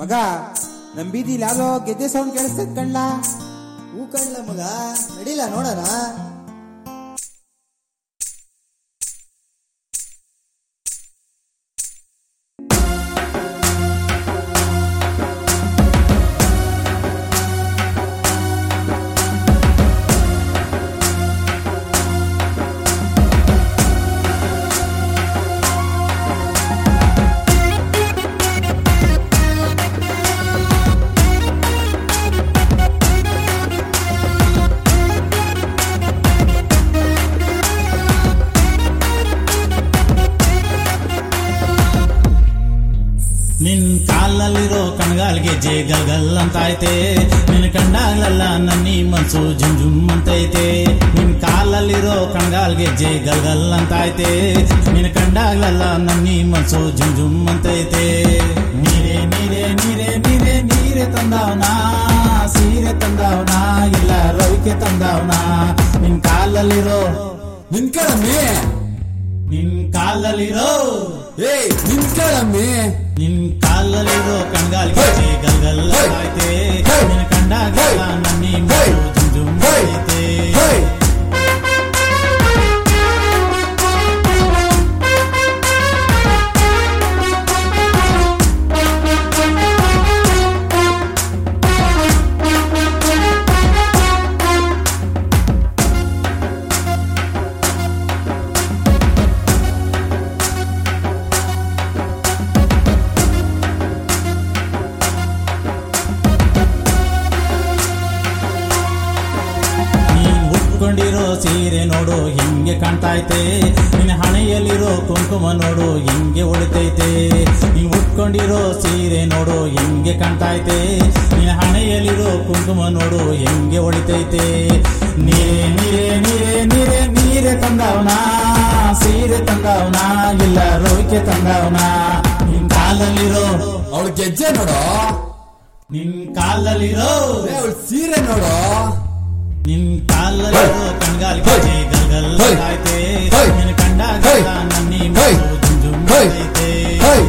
ಮಗ ನಮ್ ಬೀದಿಲಿ ಯಾವ್ದೋ ಗೆದ್ದೆ ಸೌಂಡ್ ಕೇಳಿಸ್ತದ ಕಣ್ಲ ಹೂ ಕಣ್ಲ ಮಗ ನಡಿಲ್ಲ ನೋಡೋಣ ನಿನ್ ಕಾಲಲ್ಲಿರೋ ಕಣ್ಗಾಲ್ಗೆ ಜೇ ಗಲ್ಗಲ್ ಅಂತೈತೆ ನಿನ್ ಕಂಡಾಗ್ಲಲ್ಲ ನನ್ನಿ ಮನ್ಸು ಜುಮ್ ಜುಮ್ ಅಂತೈತೆ ನಿನ್ ಕಾಲಲ್ಲಿರೋ ಕಣ್ಗಾಲ್ಗೆ ಜೇ ಗಲ್ಗಲ್ ಅಂತೈತೆ ನಿನ್ ಕಂಡಾಗ್ಲಲ್ಲ ನನ್ನಿ ಮನ್ಸು ಜುಮ್ ಜುಮ್ ಅಂತೈತೆ ನೀರೇ ನೀರೇ ನೀರೇ ನೀರೇ ನೀರೇ ತಂದವನಾ ಸೀರೆ ತಂದವನಾ ಇಲ್ಲ ರವಿಕೆ ತಂದವನಾ ನಿನ್ ಕಾಲಲ್ಲಿರೋ ನಿನ್ಕಳಮ್ಮಿ ನಿನ್ ಕಾಲಲ್ಲಿರೋ ಏಯ್ ನಿನ್ಕಳಮ್ಮಿ ನಿನ್ ಕಾಲಲ್ಲಿರೋ ಕಣ್ಗಾಲ್ಗೆ ಜೇ ಗಲ್ಗಲ್ ಐತೆ ನಿನ್ ಕಂಡಾಗಲ್ಲ ನನ್ನಿ ಮನಸ್ಸು ಜುಮ್ ಜುಮ್ ಐತೆ ಹೇಯ್ ನೀನ್ ಉಟ್ಕೊಂಡಿರೋ ಸೀರೆ ನೋಡು ಹಿಂಗೆ ಕಾಣ್ತೈತೆ ನಿನ್ನ ಹಣೆಯಲ್ಲಿರೋ ಕುಂಕುಮ ನೋಡು ಹಿಂಗೆ ಉಳಿತೈತೆ ನೀನ್ ಉಟ್ಕೊಂಡಿರೋ ಸೀರೆ ನೋಡು ಹಿಂಗೆ ಕಾಣ್ತೈತೆ ನಿನ್ನ ಹಣೆಯಲ್ಲಿರೋ ಕುಂಕುಮ ನೋಡು ಹಿಂಗೆ ಉಳಿತೈತೆ ನೀರೇ ನೀರೇ ನೀರೇ ನೀರೇ ನೀರೇ ತಂದವನಾ ಸೀರೆ ತಂದವನಾ ಇಲ್ಲ ರೋಕೆ ತಂದವನಾ ನಿನ್ ಕಾಲಲ್ಲಿರೋ ಅವಳ ಗೆಜ್ಜೆ ನೋಡು ನಿನ್ ಕಾಲಲ್ಲಿರೋ ಏ, ಅವಳ ಸೀರೆ ನೋಡು ನಿನ್ ಕಾಲಲ್ಲಿರೋ ಕಣ್ಗಾಲ್ಗೆ ಜೇ ಗಲ್ಗಲ್ ಹೇಯ್! ಆಯ್ತೆ ಹೇಯ್! ನಿನ್ ಕಂಡಾಗ ಹೇಯ್! ನನ್ನಿ ಹೇಯ್! ಮನಸ್ಸು ಜುಮ್ ಜುಮ್ ಹೇಯ್! ಐತೆ ಹೇಯ್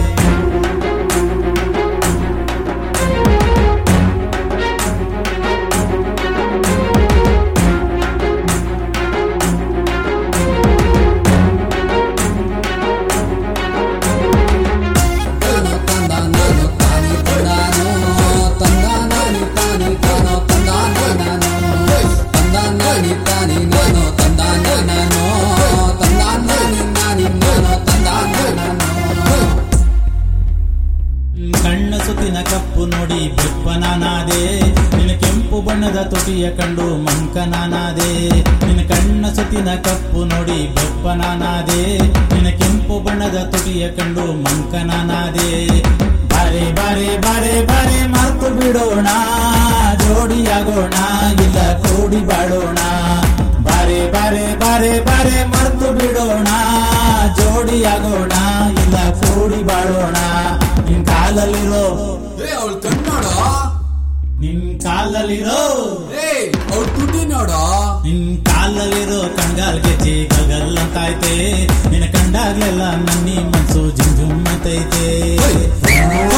ಕಣ್ಣ ಸುತ್ತಿನ ಕಪ್ಪು ನೋಡಿ ಬೆಪ್ಪನಾನಾದೆ ನಿನ್ನ ಕೆಂಪು ಬಣ್ಣದ ತೊಟಿಯ ಕಂಡು ಮಂಕನಾನಾದೆ ನಿನ್ನ ಕಣ್ಣ ಸುತ್ತಿನ ಕಪ್ಪು ನೋಡಿ ಬೆಪ್ಪನಾನಾದೆ ನಿನ್ನ ಕೆಂಪು ಬಣ್ಣದ ತೊಟಿಯ ಕಂಡು ಮಂಕನಾನಾದೆ ಬಾರೆ ಬಾರೆ ಬಾರೆ ಬಾರೆ ಮರ್ತು ಬಿಡೋಣ ಜೋಡಿಯಾಗೋಣ ಇಲ್ಲ ಕೂಡಿ ಬಾಡೋಣ ಬಾರೆ ಬಾರೆ ಬಾರೆ ಬಾರೆ ಮರ್ತು ಬಿಡೋಣ ಜೋಡಿಯಾಗೋಣ ಇಲ್ಲ ಕೂಡಿ ಬಾಡೋಣ ನಿನ್ ಕಾಲಲ್ಲಿರೋ ಏ ಅವಳ ಕಣ್ ನೋಡು ನಿನ್ ಕಾಲಲ್ಲಿರೋ ಏಯ್ ಅವಳ ತುಟಿ ನೋಡು ನಿನ್ ಕಾಲಲ್ಲಿರೋ ಕಣ್ಗಾಲ್ಗೆ ಜೇ ಗಲ್ಗಲ್ ಅಂತೈತೆ ನಿನ್ನ ಕಂಡಾಗ್ಲೆಲ್ಲ ನನ್ನಿ ಮನ್ಸು ಜುಮ್ ಜುಮ್ ಅಂತೈತೆ ಏಯ್,